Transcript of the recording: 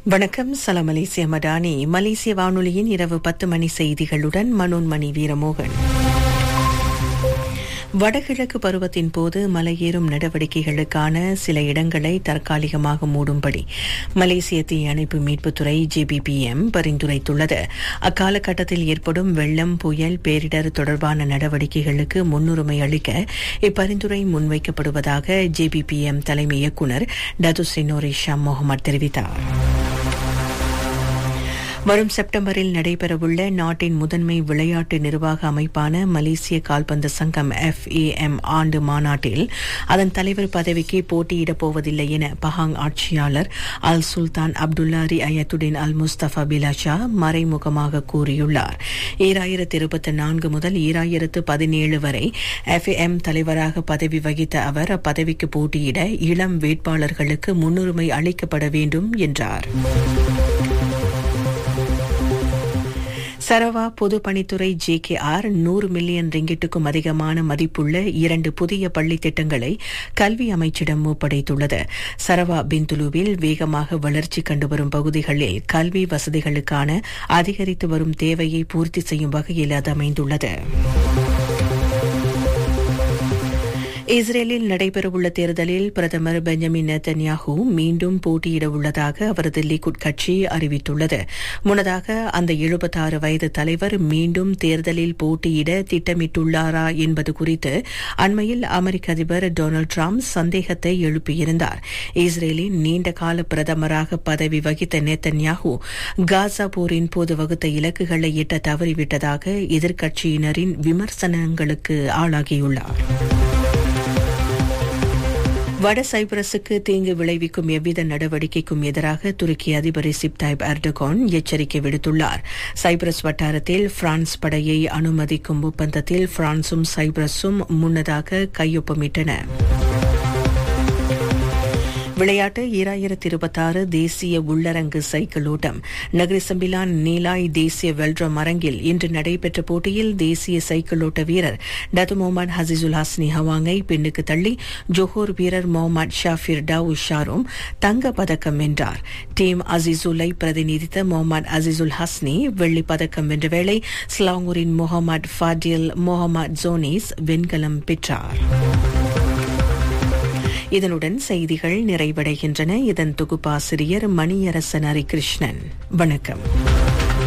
வணக்கம் சலாம் மலேசிய மடானி மலேசிய வானொலியின் இரவு பத்து மணி செய்திகளுடன் மனோன்மணி வீரமோகன் வடகிழக்கு பருவத்தின் போது மலையேறும் நடவடிக்கைகளுக்கான சில இடங்களை தற்காலிகமாக மூடும்படி மலேசிய தீயணைப்பு மீட்புத்துறை ஜிபிபிஎம் பரிந்துரைத்துள்ளது அக்காலகட்டத்தில் ஏற்படும் வெள்ளம் புயல் பேரிடர் தொடர்பான நடவடிக்கைகளுக்கு முன்னுரிமை அளிக்க இப்பரிந்துரை முன்வைக்கப்படுவதாக ஜிபிபிஎம் தலைமை இயக்குநர் டதுசினோரி ஷா முகமது தெரிவித்தார் வரும் செப்டம்பரில் நடைபெறவுள்ள நாட்டின் முதன்மை விளையாட்டு நிர்வாக அமைப்பான மலேசிய கால்பந்து சங்கம் எஃப்ஏஎம் ஆண்டு மாநாட்டில் அதன் தலைவர் பதவிக்கு போட்டியிடப் போவதில்லை என பஹாங் ஆட்சியாளர் அல் சுல்தான் அப்துல்லாரி அயத்துடின் அல் முஸ்தபா பிலாஷா மறைமுகமாக கூறியுள்ளார் ஈராயிரத்து இருபத்தி நான்கு முதல் ஈராயிரத்து பதினேழு வரை எஃப்ஏஎம் தலைவராக பதவி வகித்த அவர் அப்பதவிக்கு போட்டியிட இளம் வேட்பாளர்களுக்கு முன்னுரிமை அளிக்கப்பட வேண்டும் என்றார் சரவா பொதுப்பணித்துறை ஜே கே ஆர் நூறு மில்லியன் ரிங்கிட்டுக்கும் அதிகமான மதிப்புள்ள இரண்டு புதிய பள்ளி திட்டங்களை கல்வி அமைச்சிடம் ஒப்படைத்துள்ளது சரவா பிந்துலுவில் வேகமாக வளர்ச்சி கண்டு வரும் பகுதிகளில் கல்வி வசதிகளுக்கான அதிகரித்து வரும் தேவையை பூர்த்தி செய்யும் வகையில் அது அமைந்துள்ளது இஸ்ரேலில் நடைபெறவுள்ள தேர்தலில் பிரதமர் பெஞ்சமின் நெத்தன்யாஹூ மீண்டும் போட்டியிட உள்ளதாக அவரது லிகுட் கட்சி அறிவித்துள்ளது முன்னதாக அந்த எழுபத்தாறு வயது தலைவர் மீண்டும் தேர்தலில் போட்டியிட திட்டமிட்டுள்ளாரா என்பது குறித்து அண்மையில் அமெரிக்க அதிபர் டொனால்டு டிரம்ப் சந்தேகத்தை எழுப்பியிருந்தார் இஸ்ரேலின் நீண்டகால பிரதமராக பதவி வகித்த நெத்தன்யாஹூ காசா போரின் போது வகுத்த இலக்குகளை எட்ட தவறிவிட்டதாக எதிர்க்கட்சியினரின் விமர்சனங்களுக்கு ஆளாகியுள்ளார் வட சைப்ரஸுக்கு தீங்கு விளைவிக்கும் எவ்வித நடவடிக்கைக்கும் எதிராக துருக்கி அதிபர் ரிசிப் தாய்ப் எர்டோகான் எச்சரிக்கை விடுத்துள்ளார் சைப்ரஸ் வட்டாரத்தில் பிரான்ஸ் படையை அனுமதிக்கும் ஒப்பந்தத்தில் பிரான்சும் சைப்ரஸும் முன்னதாக கையொப்பமிட்டன விளையாட்டு ஈராயிரத்தி இருபத்தாறு தேசிய உள்ளரங்கு சைக்கிள் ஓட்டம் நகரிசம்பிலான் நீலாய் தேசிய வெல்ட்ரம் அரங்கில் இன்று நடைபெற்ற போட்டியில் தேசிய சைக்கிள் ஓட்ட வீரர் டத்து முகமது ஹசீசுல் ஹஸ்னி ஹவாங்கை பின்னுக்கு தள்ளி ஜோஹோர் வீரர் முகமது ஷாஃபிர் டாவு ஷாரும் தங்க பதக்கம் வென்றார் டீம் அசிசுலை பிரதிநிதித்த முகமது அசிசுல் ஹஸ்னி வெள்ளிப் பதக்கம் வென்ற வேளை ஸ்லாங்கூரின் முகமது ஃபாடில் முகமது ஜோனிஸ் வெண்கலம் பெற்றார் இதனுடன் செய்திகள் நிறைவடைகின்றன இதன் தொகுப்பாசிரியர் மணியரசன் ஹரிகிருஷ்ணன் வணக்கம்